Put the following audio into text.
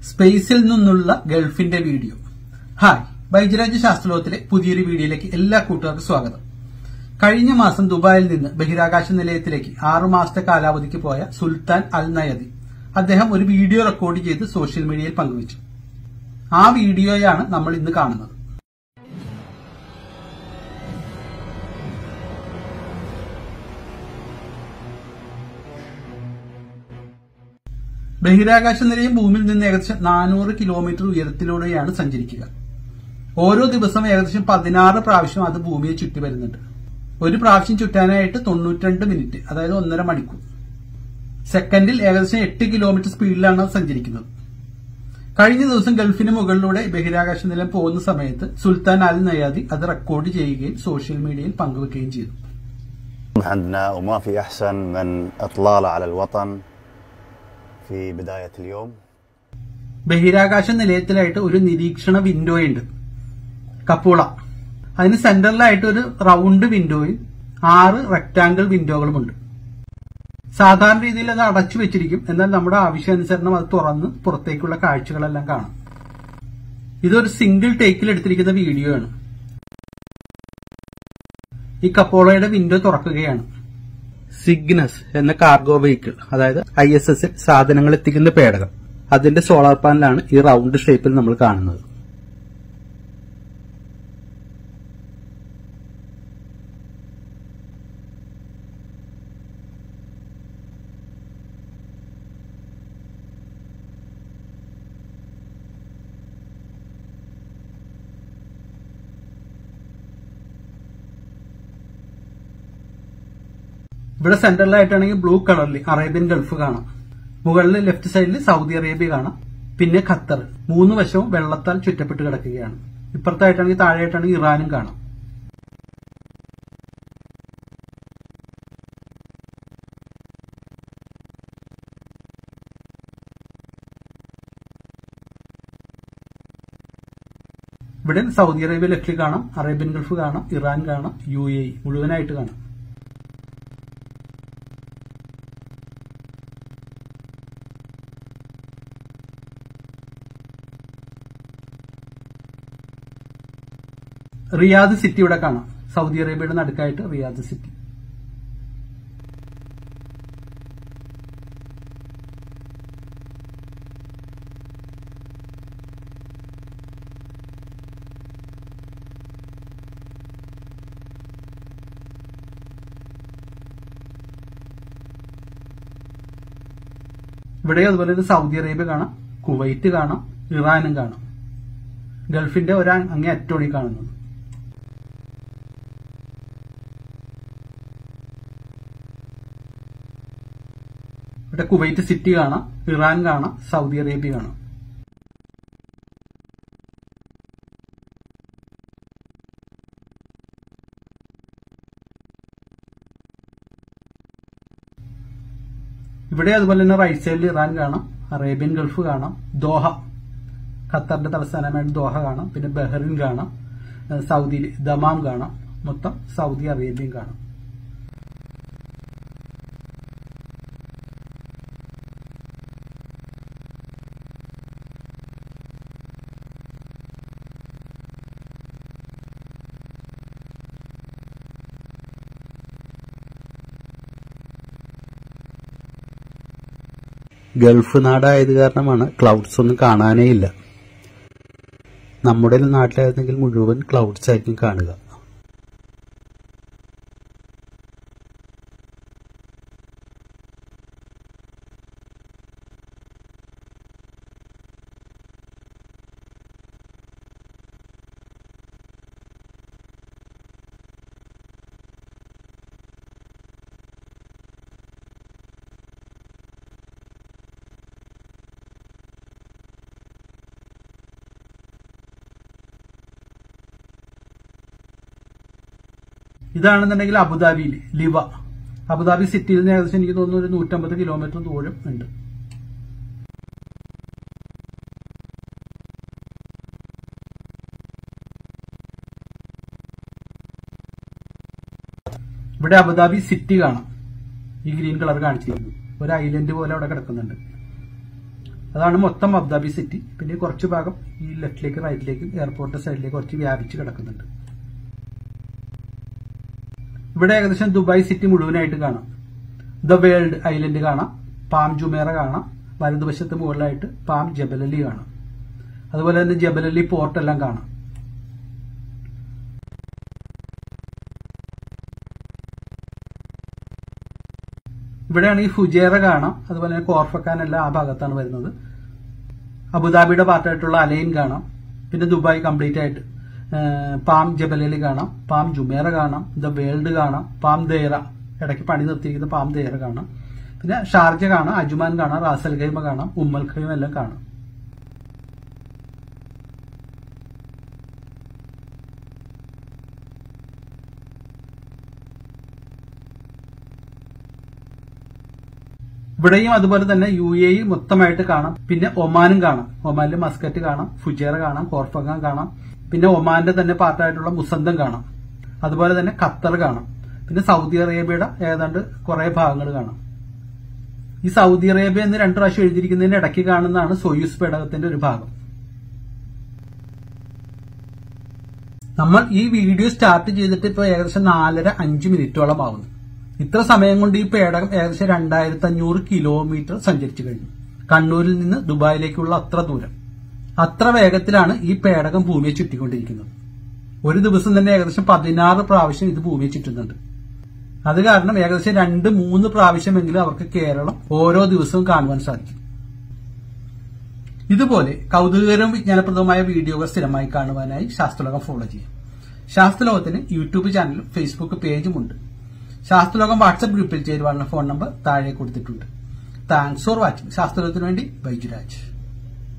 സ്പേസിൽ നിന്നുള്ള ഗൾഫിന്റെ video hi ബൈജരാജ് ശാസ്ത്രലോകത്തിലെ പുതിയൊരു വീഡിയോയിലേക്ക് എല്ലാ കൂട്ടുകാർക്കും സ്വാഗതം കഴിഞ്ഞ മാസം ദുബായിൽ നിന്ന് ബഹിരാകാശ നിലയത്തിലേക്ക് ആറു മാസത്തെ കാലാവധിക്ക് പോയ സുൽത്താൻ അൽ നയദി അദ്ദേഹം ഒരു വീഡിയോ റെക്കോർഡ് ചെയ്ത് സോഷ്യൽ മീഡിയയിൽ പങ്കുവച്ചു ആ വീഡിയോയാണ് നമ്മൾ ഇന്ന് കാണുന്നത് ബഹിരാകാശ നിലയം ഭൂമിയിൽ നിന്ന് ഏകദേശം നാനൂറ് കിലോമീറ്റർ ഉയരത്തിലൂടെയാണ് സഞ്ചരിക്കുക ഓരോ ദിവസം ഏകദേശം പതിനാറ് പ്രാവശ്യം അത് ഭൂമിയെ ചുറ്റി വരുന്നുണ്ട് ഒരു പ്രാവശ്യം ചുറ്റാനായിട്ട് തൊണ്ണൂറ്റിരണ്ട് മിനിറ്റ് അതായത് ഒന്നര മണിക്കൂർ സെക്കൻഡിൽ ഏകദേശം എട്ട് കിലോമീറ്റർ സ്പീഡിലാണ് അത് സഞ്ചരിക്കുന്നത് കഴിഞ്ഞ ദിവസം ഗൾഫിന് മുകളിലൂടെ ബഹിരാകാശ നിലയം പോകുന്ന സമയത്ത് സുൽത്താൻ അൽ നയാദി അത് റെക്കോർഡ് ചെയ്യുകയും സോഷ്യൽ മീഡിയയിൽ പങ്കുവെക്കുകയും ചെയ്തു عندنا وما في أحسن من إطلالة على الوطن في بداية اليوم ബഹിരാകാശ നിലയത്തിലായിട്ട് ഒരു നിരീക്ഷണ വിൻഡോ ഉണ്ട് കപ്പൂള അതിന് സെന്ററിലായിട്ട് ഒരു റൗണ്ട് വിൻഡോയും ആറ് റെക്ടാങ്കിൾ വിൻഡോകളുമുണ്ട് സാധാരണ രീതിയിൽ അത് അടച്ചു വെച്ചിരിക്കും എന്നാൽ നമ്മുടെ ആവശ്യാനുസരണം അത് തുറന്ന് പുറത്തേക്കുള്ള കാഴ്ചകളെല്ലാം കാണാം ഇതൊരു സിംഗിൾ ടേക്കിൽ എടുത്തിരിക്കുന്ന വീഡിയോ ആണ് ഈ കപ്പോളയുടെ വിൻഡോ തുറക്കുകയാണ് സിഗ്നസ് എന്ന കാർഗോ വെഹിക്കിൾ അതായത് ഐ എസ് എസിൽ സാധനങ്ങൾ എത്തിക്കുന്ന പേടകം അതിന്റെ സോളാർ പാനലാണ് ഈ റൗണ്ട് ഷേപ്പിൽ നമ്മൾ കാണുന്നത് ഇവിടെ സെന്ററിലായിട്ടാണെങ്കിൽ ബ്ലൂ കളറിൽ അറേബ്യൻ ഗൾഫ് കാണാം മുകളിൽ ലെഫ്റ്റ് സൈഡിൽ സൗദി അറേബ്യ കാണാം പിന്നെ ഖത്തർ മൂന്ന് വശവും വെള്ളത്താൽ ചുറ്റപ്പെട്ട് കിടക്കുകയാണ് ഇപ്പുറത്തായിട്ടാണെങ്കിൽ താഴെയായിട്ടാണെങ്കിൽ ഇറാനും കാണാം ഇവിടെ സൗദി അറേബ്യ ലെഫ്റ്റിൽ കാണാം അറേബ്യൻ ഗൾഫ് കാണാം ഇറാൻ കാണാം യു എ ഇ മുഴുവനായിട്ട് കാണാം റിയാദ് സിറ്റി ഇവിടെ കാണാം സൗദി അറേബ്യയുടെ നടുക്കായിട്ട് റിയാദ് സിറ്റി ഇവിടെ അതുപോലെ തന്നെ സൗദി അറേബ്യ കാണാം കുവൈറ്റ് കാണാം ഇറാനും കാണാം ഗൾഫിന്റെ ഒരു അങ്ങേ അറ്റോണി കാണുന്നത് ഇവിടെ കുവൈറ്റ് സിറ്റി കാണാം ഇറാൻ കാണാം സൗദി അറേബ്യ കാണാം ഇവിടെ അതുപോലെ തന്നെ റൈറ്റ് സൈഡിൽ ഇറാൻ കാണാം അറേബ്യൻ ഗൾഫ് കാണാം ദോഹ ഖത്തറിന്റെ തലസ്ഥാനമായിട്ട് ദോഹ കാണാം പിന്നെ ബഹ്റിൻ കാണാം സൗദിയിൽ ദമാം കാണാം മൊത്തം സൗദി അറേബ്യയും കാണാം ഗൾഫ് നാടായത് കാരണമാണ് ക്ലൗഡ്സ് ഒന്നും കാണാനേ ഇല്ല നമ്മുടെ നാട്ടിലായിരുന്നെങ്കിൽ മുഴുവൻ ക്ലൗഡ്സ് ആയിരിക്കും കാണുക ഇതാണെന്നുണ്ടെങ്കിൽ അബുദാബിയിൽ ലിവ അബുദാബി സിറ്റിയിൽ നിന്ന് ഏകദേശം എനിക്ക് തോന്നുന്നു ഒരു നൂറ്റമ്പത് കിലോമീറ്റർ ദൂരം ഉണ്ട് ഇവിടെ അബുദാബി സിറ്റി കാണാം ഈ ഗ്രീൻ കളർ കാണിച്ചിരിക്കുന്നു ഒരു ഐലൻഡ് പോലെ അവിടെ കിടക്കുന്നുണ്ട് അതാണ് മൊത്തം അബുദാബി സിറ്റി പിന്നെ കുറച്ച് ഭാഗം ഈ ലെഫ്റ്റിലേക്ക് റൈറ്റിലേക്കും എയർപോർട്ട് സൈഡിലേക്ക് കുറച്ച് വ്യാപിച്ച് കിടക്കുന്നുണ്ട് ഇവിടെ ഏകദേശം ദുബായ് സിറ്റി മുഴുവനായിട്ട് കാണാം ദ വേൾഡ് ഐലൻഡ് കാണാം പാം ജുമേറ കാണാം വലതുവശത്ത് മുകളിലായിട്ട് പാം ജബലലി കാണാം അതുപോലെ തന്നെ ജബലലി പോർട്ട് എല്ലാം കാണാം ഇവിടെയാണ് ഈ ഫുജേറ കാണാം അതുപോലെ തന്നെ കോർഫക്കാൻ എല്ലാം ആ ഭാഗത്താണ് വരുന്നത് അബുദാബിയുടെ പാർട്ടായിട്ടുള്ള അലൈൻ കാണാം പിന്നെ ദുബായ് കംപ്ലീറ്റ് ആയിട്ട് ഏഹ്, പാം ജബലലി കാണാം പാം ജുമേറ കാണാം ദ വേൾഡ് കാണാം പാം ദേറ ഇടയ്ക്ക് പണി നിർത്തിയിരിക്കുന്ന പാം ദേറ കാണാം പിന്നെ ഷാർജ കാണാം അജുമാൻ കാണാം റാസൽ ഖൈമ കാണാം ഉമ്മൽ ഖൈമ എല്ലാം കാണാം ഇവിടെയും അതുപോലെ തന്നെ യു എ ഇ മൊത്തമായിട്ട് കാണാം പിന്നെ ഒമാനും കാണാം ഒമാനിലെ മസ്കറ്റ് കാണാം ഫുജേറ കാണാം കോർഫഗാൻ കാണാം പിന്നെ ഒമാന്റെ തന്നെ പാർട്ടായിട്ടുള്ള മുസന്തം കാണാം അതുപോലെ തന്നെ ഖത്തർ കാണാം പിന്നെ സൗദി അറേബ്യയുടെ ഏതാണ്ട് കുറെ ഭാഗങ്ങൾ കാണാം ഈ സൗദി അറേബ്യ എന്ന് രണ്ടു പ്രാവശ്യം എഴുതിയിരിക്കുന്നതിന്റെ ഇടയ്ക്ക് കാണുന്നതാണ് സൊയൂസ് പേടകത്തിന്റെ ഒരു ഭാഗം നമ്മൾ ഈ വീഡിയോ സ്റ്റാർട്ട് ചെയ്തിട്ട് ഇപ്പൊ ഏകദേശം നാലര അഞ്ച് മിനിറ്റോളം ആവുന്നു ഇത്ര സമയം കൊണ്ട് ഈ പേടകം ഏകദേശം രണ്ടായിരത്തി അഞ്ഞൂറ് കിലോമീറ്റർ സഞ്ചരിച്ചു കഴിഞ്ഞു കണ്ണൂരിൽ നിന്ന് ദുബായിലേക്കുള്ള അത്ര ദൂരം അത്ര വേഗത്തിലാണ് ഈ പേടകം ഭൂമിയെ ചുറ്റിക്കൊണ്ടിരിക്കുന്നത് ഒരു ദിവസം തന്നെ ഏകദേശം പതിനാറ് പ്രാവശ്യം ഇത് ഭൂമിയെ ചുറ്റുന്നുണ്ട് അത് കാരണം ഏകദേശം രണ്ട് മൂന്ന് പ്രാവശ്യമെങ്കിലും അവർക്ക് കേരളം ഓരോ ദിവസവും കാണുവാൻ സാധിക്കും ഇതുപോലെ കൗതുകകരവും വിജ്ഞാനപ്രദവുമായ വീഡിയോകൾ സ്ഥിരമായി കാണുവാനായി ശാസ്ത്രലോകം ഫോളോ ചെയ്യും ശാസ്ത്രലോകത്തിന് യൂട്യൂബ് ചാനലും ഫേസ്ബുക്ക് പേജും ഉണ്ട് ശാസ്ത്രലോകം വാട്സ്ആപ്പ് ഗ്രൂപ്പിൽ ചേരുവാനുള്ള ഫോൺ നമ്പർ താഴെ കൊടുത്തിട്ടുണ്ട് താങ്ക്സ് ഫോർ വാച്ചിങ് ശാസ്ത്രലോകത്തിന് വേണ്ടി ബൈജുരാജ്